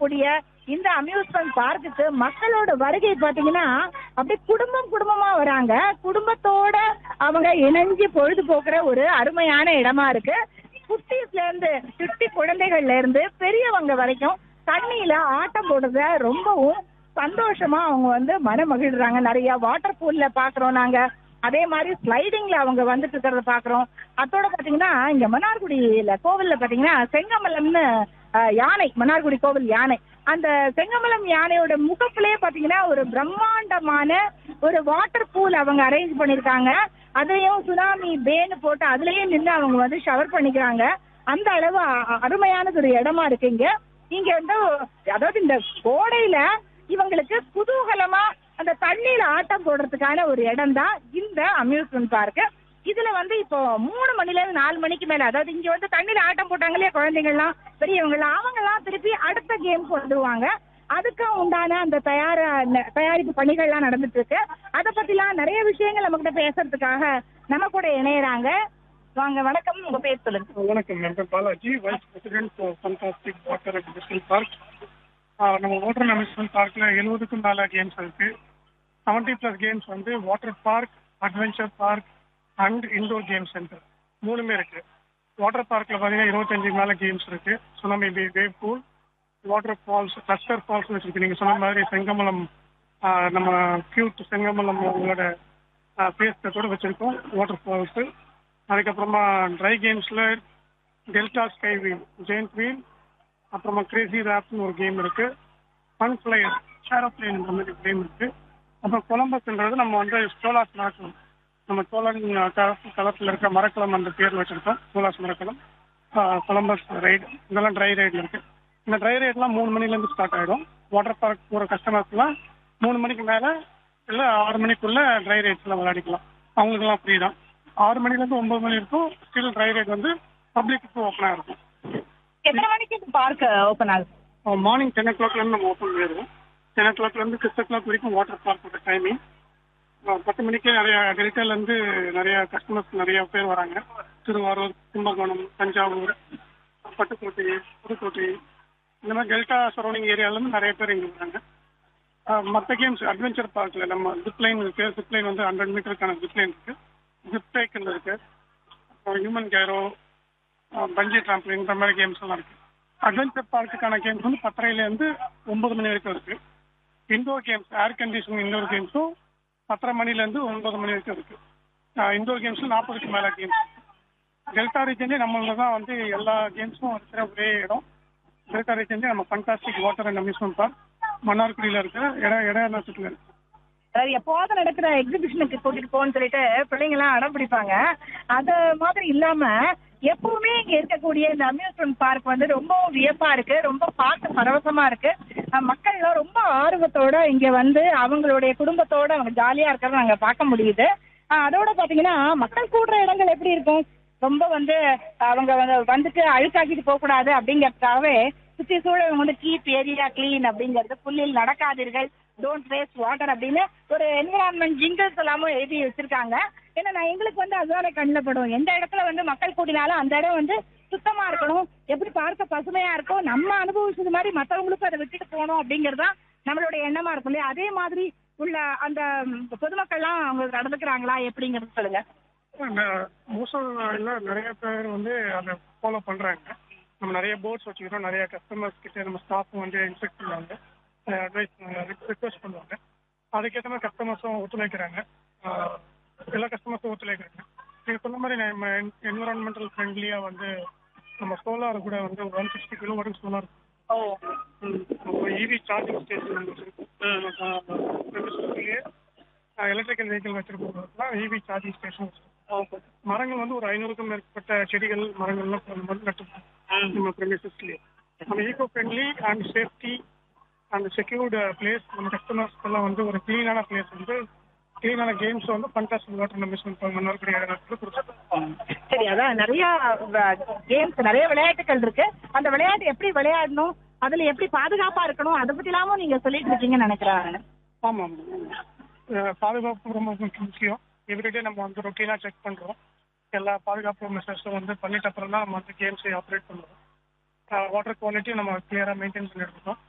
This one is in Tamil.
இருக்கக்கூடிய இந்த அம்யூஸ்மெண்ட் பார்க்குக்கு மக்களோட வருகை பாத்தீங்கன்னா அப்படியே குடும்பம் குடும்பமா வராங்க குடும்பத்தோட அவங்க இணைஞ்சு பொழுதுபோக்குற ஒரு அருமையான இடமா இருக்கு குட்டீஸ்ல இருந்து குட்டி குழந்தைகள்ல இருந்து பெரியவங்க வரைக்கும் தண்ணியில ஆட்டம் போடுறத ரொம்பவும் சந்தோஷமா அவங்க வந்து மன மகிழ்றாங்க நிறைய வாட்டர் பூல்ல பாக்குறோம் நாங்க அதே மாதிரி ஸ்லைடிங்ல அவங்க வந்துட்டு இருக்கிறத பாக்குறோம் அதோட பாத்தீங்கன்னா இங்க மன்னார்குடியில கோவில்ல பாத்தீங்கன்னா செங்கமலம்னு அஹ், யானை மன்னார்குடி கோவில் யானை அந்த செங்கமலம் யானையோட முகத்திலே பாத்தீங்கன்னா ஒரு பிரம்மாண்டமான ஒரு வாட்டர் பூல் அவங்க அரேஞ்ச் பண்ணிருக்காங்க அதையும் சுனாமி பேன்னு போட்டு அதுலயே நின்று அவங்க வந்து ஷவர் பண்ணிக்கிறாங்க அந்த அளவு அ- அருமையானது ஒரு இடமா இருக்கு இங்க இங்க வந்து அதாவது இந்த கோடையில இவங்களுக்கு குதூகலமா அந்த தண்ணியில ஆட்டம் போடுறதுக்கான ஒரு இடம் தான் இந்த அம்யூஸ்மெண்ட் பார்க் இதுல வந்து இப்போ மூணு மணில இருந்து நாலு மணிக்கு மேல அதாவது இங்க வந்து தண்ணியில ஆட்டம் போட்டாங்க இல்லையா குழந்தைங்கள்லாம் பெரியவங்க எல்லாம் அவங்க எல்லாம் திருப்பி அடுத்த கேம் வந்துருவாங்க அதுக்கும் உண்டான அந்த தயார ந- தயாரிப்பு பணிகள்லாம் நடந்துட்டு இருக்கு அதை பத்திலாம் நிறைய விஷயங்கள் நம்ம கிட்ட பேசுறதுக்காக நம்ம கூட இணையறாங்க வாங்க வணக்கம் உங்க பேர் சொல்லுங்க வணக்கம் என் பேர் Balaji vice president for fantastic water admission park நம்ம வாட்டர் அம்யூஸ்மெண்ட் பார்க்ல எழுபதுக்கும் மேல கேம்ஸ் இருக்கு செவன்டி பிளஸ் கேம்ஸ் வந்து water park adventure park and indoor game centre மூணுமே இருக்கு வாட்டர் பார்க்ல பாத்தீங்கன்னா இருபத்தஞ்சு மேல கேம்ஸ் இருக்கு tsunami bay wave pool water falls cluster falls வச்சிருக்கு நீங்க சொன்ன மாதிரி செங்கமலம் ஆஹ், நம்ம கியூட் செங்கமலம் அவங்களோட பேஸ்ட கூட வச்சிருக்கோம் வாட்டர் ஃபால்ஸ் அதுக்கப்புறமா ட்ரை கேம்ஸ்ல Delta sky wheel giant wheel அப்புறமா கிரேசி ரேப்னு ஒரு கேம் இருக்கு ஃபன் ஃபிளையர் ஷேரோப்ளேன் மாதிரி கேம் இருக்கு அப்புறம் கொலம்பஸ்ன்றது நம்ம வந்து சோலாஸ் மரக்கலம் நம்ம சோழன் களத்தில் இருக்க மரக்கலம் அந்த பேர் வச்சிருக்கோம் சோலாஸ் மரக்கலம் கொலம்பஸ் ரைடு இதெல்லாம் ட்ரை ரைடில் இருக்கு இந்த ட்ரை ரைட்லாம் மூணு மணிலேருந்து ஸ்டார்ட் ஆகிடும் வாட்டர் பார்க் போகிற கஸ்டமர்ஸ்லாம் மூணு மணிக்கு மேலே இல்லை ஆறு மணிக்குள்ள ட்ரை ரைட்ஸில் விளையாடிக்கலாம் அவங்களுக்குலாம் ஃப்ரீ தான் ஆறு மணிலேருந்து ஒன்பது மணி இருக்கும் ஸ்டில் ட்ரை ரைட் வந்து பப்ளிக்கு ஓப்பனாக இருக்கும் எத்தனை மணிக்கு இந்த பார்க் ஓபன் ஆகுது மார்னிங் டென் ஓ கிளாக்லேருந்து நம்ம ஓப்பன் பண்ணிடுவோம் டென் ஓ கிளாக்லேருந்து சிக்ஸ் ஓ கிளாக் வரைக்கும் வாட்டர் பார்க்கோட டைமிங் பத்து மணிக்கே நிறைய டெல்டாலேருந்து நிறைய கஸ்டமர்ஸ் நிறைய பேர் வராங்க திருவாரூர் கும்பகோணம் தஞ்சாவூர் பட்டுக்கோட்டை புதுக்கோட்டை இந்த மாதிரி டெல்டா சரௌண்டிங் ஏரியாவிலேருந்து நிறைய பேர் இங்கே வராங்க மற்ற கேம்ஸ் அட்வென்ச்சர் பார்க்கில் நம்ம ஜிப் லைன் இருக்கு ஜிப் லைன் வந்து ஹண்ட்ரட் மீட்டருக்கான ஜிப் லைன் இருக்கு ஜிப் சைக்கிள் இருக்கு ஹியூமன் கேரோ பஞ்சி ட்ராம்ப்ளின் இந்த மாதிரி கேம்ஸ் எல்லாம் இருக்கு அட்வென்ச்சர் பார்க்குக்கான கேம்ஸ் வந்து பத்தரையிலேருந்து ஒன்பது மணி வரைக்கும் இருக்கு indoor games air condition indoor கேம்ஸும் பத்தரை மணிலேருந்து ஒன்பது மணி வரைக்கும் இருக்கு இண்டோர் கேம்ஸில் நாற்பதுக்கு மேலே கேம்ஸ் டெல்டா ரீஜன்லேயே நம்மள தான் வந்து எல்லா கேம்ஸும் இருக்கிற ஒரே இடம் டெல்டா ரீஜன்லேயே நம்ம fantastic water and amusement park மன்னார்குடியில் இருக்கிற இடம் இடம் சுற்றுல இருக்கு அதாவது எப்போது நடக்கிற எக்ஸிபிஷனுக்கு கூட்டிட்டு போன்னு சொல்லிட்டு பிள்ளைங்க எல்லாம் அடம் பிடிப்பாங்க அது மாதிரி இல்லாம எப்பவுமே இங்க இருக்கக்கூடிய இந்த அம்யூஸ்மெண்ட் பார்க் வந்து ரொம்ப வியப்பா இருக்கு ரொம்ப பார்க்க பரவசமா இருக்கு அஹ் மக்கள்லாம் ரொம்ப ஆர்வத்தோட இங்க வந்து அவங்களுடைய குடும்பத்தோட அவங்க ஜாலியா இருக்கிறத நாங்க பார்க்க முடியுது அஹ் அதோட பாத்தீங்கன்னா மக்கள் கூடுற இடங்கள் எப்படி இருக்கும் ரொம்ப வந்து அவங்க வந்து வந்துட்டு அழுக்காக்கிட்டு போக கூடாது அப்படிங்கறதுக்காகவே சுத்தி சூழல் வந்து கீப் ஏரியா கிளீன் அப்படிங்கிறது புல்லில் நடக்காதீர்கள் டோன்ட் வேஸ்ட் வாட்டர் அப்படின்னு ஒரு என்விரான்மெண்ட் ஜிங்கிள்ஸ் எல்லாமும் எழுதி வச்சிருக்காங்க ஏன்னா நான் எங்களுக்கு வந்து அதுதானே கண்ணில் படும் எந்த இடத்துல வந்து மக்கள் கூட்டினாலும் அந்த இடம் வந்து சுத்தமா இருக்கணும் எப்படி பார்க்க பசுமையா இருக்கும் நம்ம அனுபவிச்சது மாதிரி மற்றவங்களுக்கும் அதை விட்டுட்டு போகணும் அப்படிங்கிறது தான் நம்மளுடைய எண்ணமா இருக்கும் இல்லையா அதே மாதிரி உள்ள அந்த ம், பொதுமக்கள்லாம் அவங்க நடந்துக்கிறாங்களா எப்படிங்கிறது சொல்லுங்க மோஸ்ட் நிறைய பேர் வந்து அதை ஃபாலோ பண்றாங்க நம்ம நிறைய போர்ட்ஸ் வச்சுக்கிறோம் நிறைய கஸ்டமர்ஸ் கிட்ட நம்ம ஸ்டாஃப் வந்து இன்ஸ்ட்ரக்ட் பண்ணுவாங்க அட்வைஸ் ரிக்வெஸ்ட் பண்ணுவாங்க அதுக்கேற்ற மாதிரி கஸ்டமர்ஸும் ஒத்துழைக்கிறாங்க அஹ், எல்லா கஸ்டமர்ஸும் ஒத்துழைக்கிறாங்க நீங்க சொன்ன மாதிரி நம்ம என்விரான்மெண்டல் ஃப்ரெண்ட்லியா வந்து நம்ம சோலார் கூட வந்து ஒன் சிக்ஸ்டி கிலோமீட்டர் சோலார் ஓ இவி சார்ஜிங் ஸ்டேஷன் நம்ம வச்சிருக்கோம் எலக்ட்ரிக்கல் வெஹிக்கிள் வச்சிருக்கோம் இவி சார்ஜிங் ஸ்டேஷன் வச்சிருக்கோம் மரங்கள் வந்து ஒரு ஐநூறுக்கும் மேற்பட்ட செடிகள் மரங்கள்லாம் நம்ம வந்து நட்டுருக்கோம் நம்ம ப்ரெமிசஸ்லயே நம்ம eco friendly and safety and secured place நம்ம கஸ்டமர்ஸ்க்கு எல்லாம் வந்து ஒரு க்ளீனான பிளேஸ் வந்து க்ளீனான கேம்ஸ் வந்து ஃபண்டாஸ்டிக் வாட்டர் நம்ம மன்னார்குடி இடத்துல கொடுத்துருக்கோம் சரி அதான் நிறைய கேம்ஸ் நிறைய விளையாட்டுகள் இருக்கு அந்த விளையாட்டு எப்படி விளையாடணும் அதுல எப்படி பாதுகாப்பா இருக்கணும் அதை பத்தி எல்லாமும் நீங்க சொல்லிட்டு இருக்கீங்கன்னு நினைக்கிறேன் ஆமாம் ஆமாம் பாதுகாப்பு ரொம்ப முக்கியம் எவ்ரிடே நம்ம வந்து ரொட்டீனாக செக் பண்ணுறோம் எல்லா பாதுகாப்பு மெஷர்ஸும் வந்து பண்ணிட்ட அப்புறம் தான் நம்ம வந்து கேம்ஸை ஆப்ரேட் பண்ணுறோம் வாட்டர் குவாலிட்டி நம்ம கிளியராக மெயின்டைன் பண்ணிட்டு இருக்கோம்